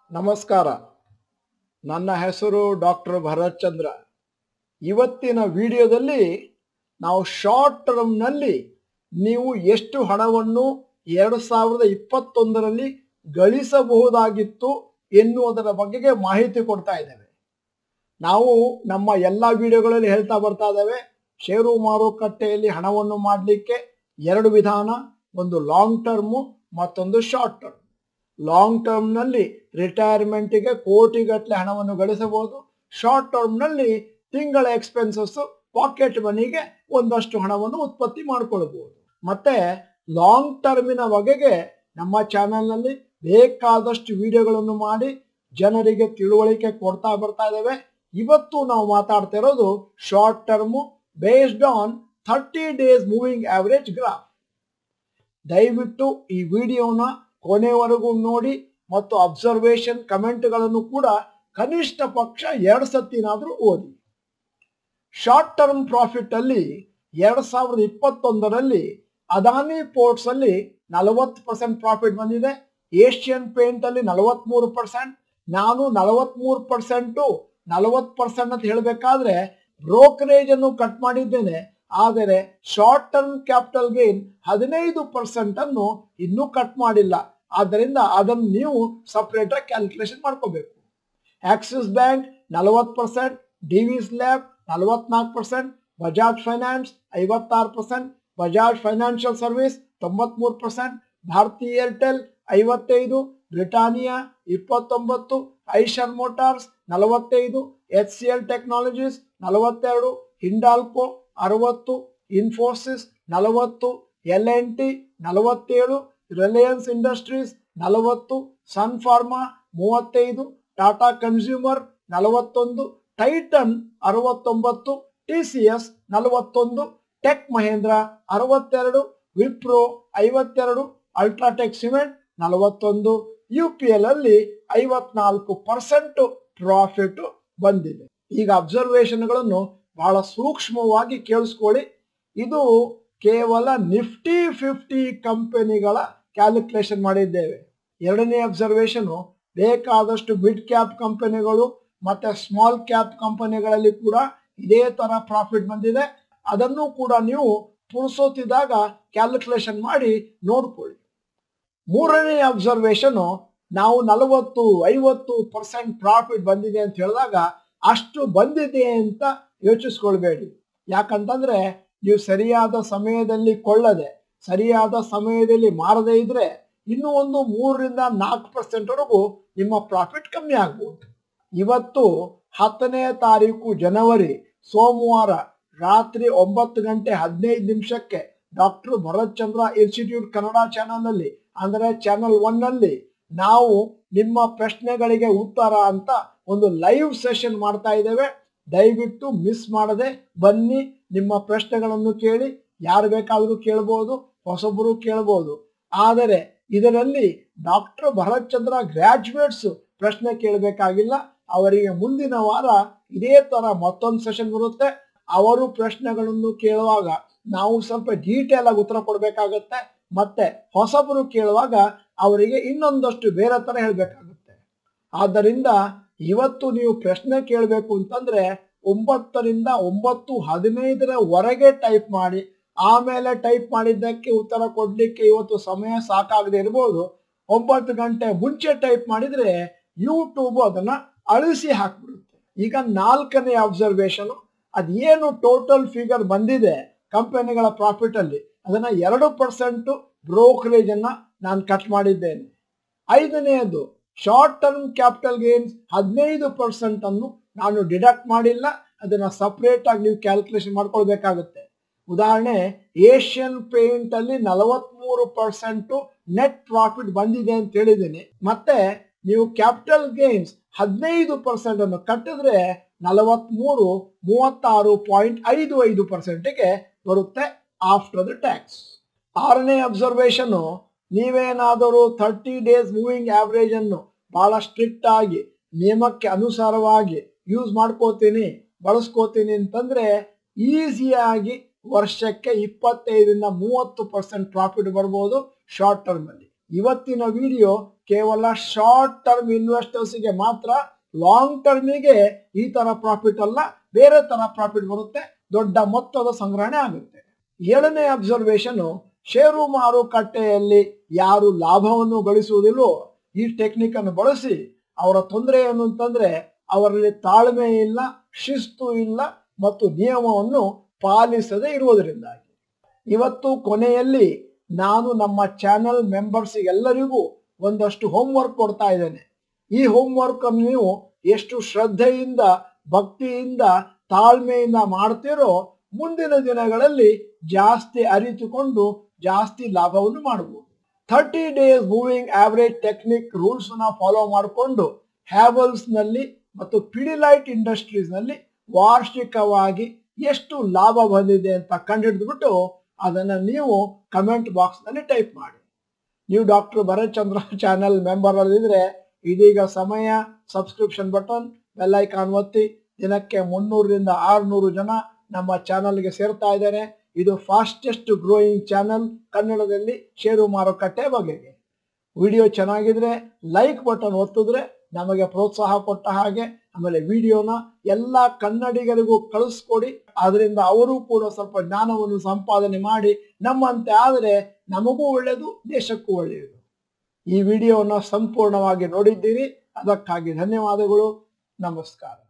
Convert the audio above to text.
ನಮಸ್ಕಾರ ನನ್ನ ಹೆಸರು ಡಾಕ್ಟರ್ ಭರತ್ ಚಂದ್ರ ಇವತ್ತಿನ ವಿಡಿಯೋದಲ್ಲಿ ನಾವು ಶಾರ್ಟ್ ಟರ್ಮ್ನಲ್ಲಿ ನೀವು ಎಷ್ಟು ಹಣವನ್ನು ಎರಡು ಸಾವಿರದ ಇಪ್ಪತ್ತೊಂದರಲ್ಲಿ ಗಳಿಸಬಹುದಾಗಿತ್ತು ಎನ್ನುವುದರ ಬಗೆಗೆ ಮಾಹಿತಿ ಕೊಡ್ತಾ ಇದ್ದೇವೆ ನಾವು ನಮ್ಮ ಎಲ್ಲ ವಿಡಿಯೋಗಳಲ್ಲಿ ಹೇಳ್ತಾ ಬರ್ತಾ ಇದ್ದೇವೆ ಷೇರು ಮಾರುಕಟ್ಟೆಯಲ್ಲಿ ಹಣವನ್ನು ಮಾಡಲಿಕ್ಕೆ ಎರಡು ವಿಧಾನ ಒಂದು ಲಾಂಗ್ ಟರ್ಮು ಮತ್ತೊಂದು ಶಾರ್ಟ್ ಟರ್ಮ್ ಲಾಂಗ್ ಟರ್ಮ್ನಲ್ಲಿ ರಿಟೈರ್ಮೆಂಟಿಗೆ ಕೋಟಿಗಟ್ಟಲೆ ಹಣವನ್ನು ಗಳಿಸಬಹುದು ಶಾರ್ಟ್ ಟರ್ಮ್ನಲ್ಲಿ ತಿಂಗಳ ಎಕ್ಸ್ಪೆನ್ಸಸ್ ಪಾಕೆಟ್ ಮನಿಗೆ ಒಂದಷ್ಟು ಹಣವನ್ನು ಉತ್ಪತ್ತಿ ಮಾಡಿಕೊಳ್ಬಹುದು ಮತ್ತೆ ಲಾಂಗ್ ಟರ್ಮಿನ ಬಗೆಗೆ ನಮ್ಮ ಚಾನೆಲ್ನಲ್ಲಿ ಬೇಕಾದಷ್ಟು ವಿಡಿಯೋಗಳನ್ನು ಮಾಡಿ ಜನರಿಗೆ ತಿಳುವಳಿಕೆ ಕೊಡ್ತಾ ಬರ್ತಾ ಇದ್ದೇವೆ ಇವತ್ತು ನಾವು ಮಾತಾಡ್ತಾ ಇರೋದು short term based on thirty days moving average graph ದಯವಿಟ್ಟು ಈ ವಿಡಿಯೋನ ಕೊನೆವರೆಗೂ ನೋಡಿ ಮತ್ತು ಅಬ್ಸರ್ವೇಷನ್ ಕಮೆಂಟ್ಗಳನ್ನು ಕೂಡ ಕನಿಷ್ಠ ಪಕ್ಷ ಎರಡು ಸತ್ತಿನಾದ್ರೂ ಓದಿ ಶಾರ್ಟ್ ಟರ್ಮ್ ಪ್ರಾಫಿಟ್ ಅಲ್ಲಿ ಎರಡ್ ಸಾವಿರದ ಇಪ್ಪತ್ತೊಂದರಲ್ಲಿ ಅದಾನಿ ಪೋರ್ಟ್ಸ್ ಅಲ್ಲಿ ನಲವತ್ತು ಪರ್ಸೆಂಟ್ ಪ್ರಾಫಿಟ್ ಬಂದಿದೆ ಏಷ್ಯನ್ ಪೇಂಟ್ ಅಲ್ಲಿ ನಲವತ್ಮೂರು ಪರ್ಸೆಂಟ್ ನಾನು ನಲವತ್ಮೂರು ಪರ್ಸೆಂಟು ನಲವತ್ತು ಪರ್ಸೆಂಟ್ ಅಂತ ಹೇಳಬೇಕಾದ್ರೆ ಬ್ರೋಕರೇಜ್ ಅನ್ನು ಕಟ್ ಮಾಡಿದ್ದೇನೆ ಆದರೆ ಶಾರ್ಟ್ ಟರ್ಮ್ ಕ್ಯಾಪಿಟಲ್ ಗೇನ್ ಹದಿನೈದು ಪರ್ಸೆಂಟ್ ಅನ್ನು ಇನ್ನೂ ಕಟ್ ಮಾಡಿಲ್ಲ ಆದ್ದರಿಂದ ಅದನ್ನು ನೀವು ಸಪರೇಟ್ ಆಗಿ ಕ್ಯಾಲ್ಕುಲೇಷನ್ ಮಾಡ್ಕೋಬೇಕು ಆಕ್ಸಿಸ್ ಬ್ಯಾಂಕ್ ನಲವತ್ತು ಪರ್ಸೆಂಟ್ ಡಿ ವಿ ಸ್ಲ್ಯಾಬ್ ನಲವತ್ನಾಲ್ಕು ಪರ್ಸೆಂಟ್ ಬಜಾಜ್ ಫೈನಾನ್ಸ್ ಐವತ್ತಾರು ಪರ್ಸೆಂಟ್ ಬಜಾಜ್ ಫೈನಾನ್ಷಿಯಲ್ ಸರ್ವಿಸ್ ತೊಂಬತ್ಮೂರು ಪರ್ಸೆಂಟ್ ಭಾರತಿ ಏರ್ಟೆಲ್ ಐವತ್ತೈದು ಬ್ರಿಟಾನಿಯಾ ಇಪ್ಪತ್ತೊಂಬತ್ತು ಐಷರ್ ಮೋಟಾರ್ಸ್ ನಲವತ್ತೈದು ಎಚ್ ಸಿ ಎಲ್ ಟೆಕ್ನಾಲಜೀಸ್ ನಲವತ್ತೆರಡು ಹಿಂಡಾಲ್ಕೋ ಅರವತ್ತು ಇನ್ಫೋಸಿಸ್ ನಲವತ್ತು ಎಲ್ ಎನ್ ಟಿ ನಲವತ್ತೇಳು ರಿಲಯನ್ಸ್ ಇಂಡಸ್ಟ್ರೀಸ್ ನಲವತ್ತು ಸನ್ ಫಾರ್ಮಾ ಮೂವತ್ತೈದು ಟಾಟಾ ಕನ್ಸ್ಯೂಮರ್ ನಲವತ್ತೊಂದು ಟೈಟನ್ ಅರವತ್ತೊಂಬತ್ತು ಟಿ ಸಿ ಎಸ್ ನಲವತ್ತೊಂದು ಟೆಕ್ ಮಹೇಂದ್ರ ಅರವತ್ತೆರಡು ವಿಪ್ರೋ ಐವತ್ತೆರಡು ಅಲ್ಟ್ರಾಟೆಕ್ ಸಿಮೆಂಟ್ ನಲವತ್ತೊಂದು ಯು ಪಿ ಎಲ್ ಅಲ್ಲಿ ಐವತ್ನಾಲ್ಕು ಪರ್ಸೆಂಟ್ ಪ್ರಾಫಿಟ್ ಬಂದಿದೆ ಈಗ ಅಬ್ಸರ್ವೇಷನ್ಗಳನ್ನು ಬಹಳ ಸೂಕ್ಷ್ಮವಾಗಿ ಕೇಳಿಸ್ಕೊಳ್ಳಿ ಇದು ಕೇವಲ ನಿಫ್ಟಿ ಫಿಫ್ಟಿ ಕಂಪನಿಗಳ ಕ್ಯಾಲ್ಕುಲೇಷನ್ ಮಾಡಿದ್ದೇವೆ ಎರಡನೇ ಅಬ್ಸರ್ವೇಷನ್ ಬೇಕಾದಷ್ಟು ಮಿಡ್ ಕ್ಯಾಪ್ ಕಂಪನಿಗಳು ಮತ್ತೆ ಸ್ಮಾಲ್ ಕ್ಯಾಪ್ ಕಂಪನಿಗಳಲ್ಲಿ ಕೂಡ ಇದೇ ತರ ಪ್ರಾಫಿಟ್ ಬಂದಿದೆ ಅದನ್ನು ಕೂಡ ನೀವು ಪುರುಸೋತಿದಾಗ ಕ್ಯಾಲ್ಕುಲೇಷನ್ ಮಾಡಿ ನೋಡ್ಕೊಳ್ಳಿ ಮೂರನೇ ಅಬ್ಸರ್ವೇಷನ್ ನಾವು ನಲವತ್ತು ಐವತ್ತು ಪರ್ಸೆಂಟ್ ಪ್ರಾಫಿಟ್ ಬಂದಿದೆ ಅಂತ ಹೇಳಿದಾಗ ಅಷ್ಟು ಬಂದಿದೆ ಅಂತ ಯೋಚಿಸ್ಕೊಳ್ಬೇಡಿ ಯಾಕಂತಂದ್ರೆ ನೀವು ಸರಿಯಾದ ಸಮಯದಲ್ಲಿ ಕೊಳ್ಳದೆ ಸರಿಯಾದ ಸಮಯದಲ್ಲಿ ಮಾರದೇ ಇದ್ರೆ ಇನ್ನು ಒಂದು ಮೂರರಿಂದ ನಾಲ್ಕು ಪರ್ಸೆಂಟ್ ವರೆಗೂ ನಿಮ್ಮ ಪ್ರಾಫಿಟ್ ಕಮ್ಮಿ ಆಗ್ಬೋದು ಇವತ್ತು ಹತ್ತನೇ ತಾರೀಕು ಜನವರಿ ಸೋಮವಾರ ರಾತ್ರಿ ಒಂಬತ್ತು ಗಂಟೆ ಹದಿನೈದು ನಿಮಿಷಕ್ಕೆ doctor Bharath Chandra institute Kannada channel ಅಲ್ಲಿ ಅಂದ್ರೆ ಚಾನಲ್ ಒನ್ ಅಲ್ಲಿ ನಾವು ನಿಮ್ಮ ಪ್ರಶ್ನೆಗಳಿಗೆ ಉತ್ತರ ಅಂತ ಒಂದು ಲೈವ್ ಸೆಷನ್ ಮಾಡ್ತಾ ಇದ್ದೇವೆ ದಯವಿಟ್ಟು ಮಿಸ್ ಮಾಡದೆ ಬನ್ನಿ ನಿಮ್ಮ ಪ್ರಶ್ನೆಗಳನ್ನು ಕೇಳಿ ಯಾರು ಬೇಕಾದರೂ ಕೇಳ್ಬೋದು ಹೊಸಬರು ಕೇಳ್ಬೋದು ಆದರೆ ಇದರಲ್ಲಿ ಡಾಕ್ಟರ್ ಭರತ್ ಚಂದ್ರ ಗ್ರಾಜುಯೇಟ್ಸ್ ಪ್ರಶ್ನೆ ಕೇಳಬೇಕಾಗಿಲ್ಲ ಅವರಿಗೆ ಮುಂದಿನ ವಾರ ಇದೇ ತರ ಮತ್ತೊಂದು ಸೆಷನ್ ಬರುತ್ತೆ ಅವರು ಪ್ರಶ್ನೆಗಳನ್ನು ಕೇಳುವಾಗ ನಾವು ಸ್ವಲ್ಪ ಡೀಟೇಲ್ ಆಗಿ ಉತ್ತರ ಕೊಡಬೇಕಾಗತ್ತೆ ಮತ್ತೆ ಹೊಸಬರು ಕೇಳುವಾಗ ಅವರಿಗೆ ಇನ್ನೊಂದಷ್ಟು ಬೇರೆ ತರ ಹೇಳ್ಬೇಕಾಗುತ್ತೆ ಆದ್ದರಿಂದ ಇವತ್ತು ನೀವು ಪ್ರಶ್ನೆ ಕೇಳಬೇಕು ಅಂತಂದ್ರೆ ಒಂಬತ್ತರಿಂದ ಒಂಬತ್ತು ಹದಿನೈದರವರೆಗೆ ಟೈಪ್ ಮಾಡಿ ಆಮೇಲೆ ಟೈಪ್ ಮಾಡಿದ್ದಕ್ಕೆ ಉತ್ತರ ಕೊಡ್ಲಿಕ್ಕೆ ಇವತ್ತು ಸಮಯ ಸಾಕಾಗದೆ ಇರ್ಬೋದು ಒಂಬತ್ತು ಗಂಟೆ ಮುಂಚೆ ಟೈಪ್ ಮಾಡಿದ್ರೆ ಯೂಟ್ಯೂಬ್ ಅದನ್ನ ಅಳಿಸಿ ಹಾಕ್ಬಿಡುತ್ತೆ ಈಗ ನಾಲ್ಕನೇ ಅಬ್ಸರ್ವೇಷನ್ ಅದೇನು ಟೋಟಲ್ ಫಿಗರ್ ಬಂದಿದೆ ಕಂಪನಿಗಳ ಪ್ರಾಫಿಟ್ ಅಲ್ಲಿ ಅದನ್ನ ಎರಡು ಪರ್ಸೆಂಟ್ ಬ್ರೋಕರೇಜ್ ಅನ್ನ ನಾನು ಕಟ್ ಮಾಡಿದ್ದೇನೆ ಐದನೆಯದು ಶಾರ್ಟ್ ಟರ್ಮ್ ಕ್ಯಾಪಿಟಲ್ ಗೇನ್ಸ್ ಹದಿನೈದು ಪರ್ಸೆಂಟ್ ಅನ್ನು ನಾನು ಡಿಡಕ್ಟ್ ಮಾಡಿಲ್ಲ ಅದನ್ನ ಸಪರೇಟ್ ಆಗಿ ನೀವು ಕ್ಯಾಲ್ಕುಲೇಷನ್ ಮಾಡ್ಕೊಳ್ಬೇಕಾಗುತ್ತೆ ಉದಾಹರಣೆ ಏಷ್ಯನ್ ಪೇಂಟ್ ಅಲ್ಲಿ ನಲವತ್ಮೂರು ಪರ್ಸೆಂಟ್ ನೆಟ್ ಪ್ರಾಫಿಟ್ ಬಂದಿದೆ ಅಂತ ಹೇಳಿದ್ದೀನಿ ಮತ್ತೆ ನೀವು ಕ್ಯಾಪಿಟಲ್ ಗೇನ್ಸ್ ಹದಿನೈದು ಪರ್ಸೆಂಟ್ ಅನ್ನು ಕಟ್ಟಿದ್ರೆ ನಲವತ್ಮೂರು ಮೂವತ್ತಾರು ಪಾಯಿಂಟ್ ಐದು ಐದು ಪರ್ಸೆಂಟ್ಗೆ ಬರುತ್ತೆ ಆಫ್ಟರ್ ದ ಟ್ಯಾಕ್ಸ್ ಆರನೇ ಅಬ್ಸರ್ವೇಷನ್ ನೀವೇನಾದರೂ ಥರ್ಟಿ ಡೇಸ್ ಮೂವಿಂಗ್ ಆವರೇಜ್ ಅನ್ನು ಬಹಳ ಸ್ಟ್ರಿಕ್ಟ್ ಆಗಿ ನಿಯಮಕ್ಕೆ ಅನುಸಾರವಾಗಿ ಯೂಸ್ ಮಾಡ್ಕೋತೀನಿ ಬಳಸ್ಕೋತೀನಿ ಅಂತಂದ್ರೆ ಈಸಿಯಾಗಿ ವರ್ಷಕ್ಕೆ ಇಪ್ಪತ್ತೈದರಿಂದ ಮೂವತ್ತು ಪರ್ಸೆಂಟ್ ಪ್ರಾಫಿಟ್ ಬರ್ಬೋದು ಶಾರ್ಟ್ ಟರ್ಮ್ ಅಲ್ಲಿ ಇವತ್ತಿನ ವಿಡಿಯೋ ಕೇವಲ ಶಾರ್ಟ್ ಟರ್ಮ್ ಇನ್ವೆಸ್ಟರ್ಸ್ಗೆ ಮಾತ್ರ ಲಾಂಗ್ ಟರ್ಮಿಗೆ ಈ ತರ ಪ್ರಾಫಿಟ್ ಅಲ್ಲ ಬೇರೆ ತರ ಪ್ರಾಫಿಟ್ ಬರುತ್ತೆ ದೊಡ್ಡ ಮೊತ್ತದ ಸಂಗ್ರಹಣೆ ಆಗುತ್ತೆ ಏಳನೇ ಅಬ್ಸರ್ವೇಷನ್ ಷೇರು ಮಾರುಕಟ್ಟೆಯಲ್ಲಿ ಯಾರು ಲಾಭವನ್ನು ಗಳಿಸುವುದಿಲ್ಲೋ ಈ ಟೆಕ್ನಿಕ್ ಅನ್ನು ಬಳಸಿ ಅವರ ತೊಂದರೆ ಏನು ಅಂತಂದ್ರೆ ಅವರಲ್ಲಿ ತಾಳ್ಮೆ ಇಲ್ಲ ಶಿಸ್ತು ಇಲ್ಲ ಮತ್ತು ನಿಯಮವನ್ನು ಪಾಲಿಸದೆ ಇರುವುದರಿಂದಾಗಿ ಇವತ್ತು ಕೊನೆಯಲ್ಲಿ ನಾನು ನಮ್ಮ ಚಾನೆಲ್ ಮೆಂಬರ್ಸ್ ಎಲ್ಲರಿಗೂ ಒಂದಷ್ಟು ಹೋಮ್ವರ್ಕ್ ಕೊಡ್ತಾ ಇದ್ದೇನೆ ಈ ಹೋಮ್ವರ್ಕ್ ಅನ್ನು ನೀವು ಎಷ್ಟು ಶ್ರದ್ಧೆಯಿಂದ ಭಕ್ತಿಯಿಂದ ತಾಳ್ಮೆಯಿಂದ ಮಾಡ್ತೀರೋ ಮುಂದಿನ ದಿನಗಳಲ್ಲಿ ಜಾಸ್ತಿ ಅರಿತುಕೊಂಡು ಜಾಸ್ತಿ ಲಾಭವನ್ನು ಮಾಡಬಹುದು thirty days moving average technique rules ನ ಫಾಲೋ ಮಾಡಿಕೊಂಡು ಹ್ಯಾವಲ್ಸ್ ನಲ್ಲಿ ಮತ್ತು ಪಿಡಿಲೈಟ್ ಇಂಡಸ್ಟ್ರೀಸ್ ನಲ್ಲಿ ವಾರ್ಷಿಕವಾಗಿ ಎಷ್ಟು ಲಾಭ ಬಂದಿದೆ ಅಂತ ಕಂಡುಹಿಡಿದ್ಬಿಟ್ಟು ಅದನ್ನ ನೀವು ಕಮೆಂಟ್ ಬಾಕ್ಸ್ ನಲ್ಲಿ ಟೈಪ್ ಮಾಡಿ ನೀವು doctor Bharath Chandra channel member ಅಲ್ಲಿದ್ರೆ ಇದೀಗ ಸಮಯ ಸಬ್ಸ್ಕ್ರಿಪ್ಷನ್ ಬಟನ್ ಬೆಲ್ ಐಕಾನ್ ಒತ್ತಿ ದಿನಕ್ಕೆ ಮುನ್ನೂರರಿಂದ ಆರ್ನೂರು ಜನ ನಮ್ಮ ಚಾನಲ್ಗೆ ಸೇರ್ತಾ ಇದ್ದಾರೆ ಇದು ಫಾಸ್ಟೆಸ್ಟ್ ಗ್ರೋಯಿಂಗ್ ಚಾನಲ್ ಕನ್ನಡದಲ್ಲಿ ಷೇರು ಮಾರುಕಟ್ಟೆ ಬಗೆಗೆ ವಿಡಿಯೋ ಚೆನ್ನಾಗಿದ್ರೆ ಲೈಕ್ ಬಟನ್ ಒತ್ತಿದ್ರೆ ನಮಗೆ ಪ್ರೋತ್ಸಾಹ ಕೊಟ್ಟ ಹಾಗೆ ಆಮೇಲೆ ವಿಡಿಯೋನ ಎಲ್ಲ ಕನ್ನಡಿಗರಿಗೂ ಕಳಿಸ್ಕೊಡಿ ಅದರಿಂದ ಅವರು ಕೂಡ ಸ್ವಲ್ಪ ಜ್ಞಾನವನ್ನು ಸಂಪಾದನೆ ಮಾಡಿ ನಮ್ಮಂತೆ ಆದರೆ ನಮಗೂ ಒಳ್ಳೆಯದು ದೇಶಕ್ಕೂ ಒಳ್ಳೆಯದು ಈ ವಿಡಿಯೋನ ಸಂಪೂರ್ಣವಾಗಿ ನೋಡಿದ್ದೀರಿ ಅದಕ್ಕಾಗಿ ಧನ್ಯವಾದಗಳು ನಮಸ್ಕಾರ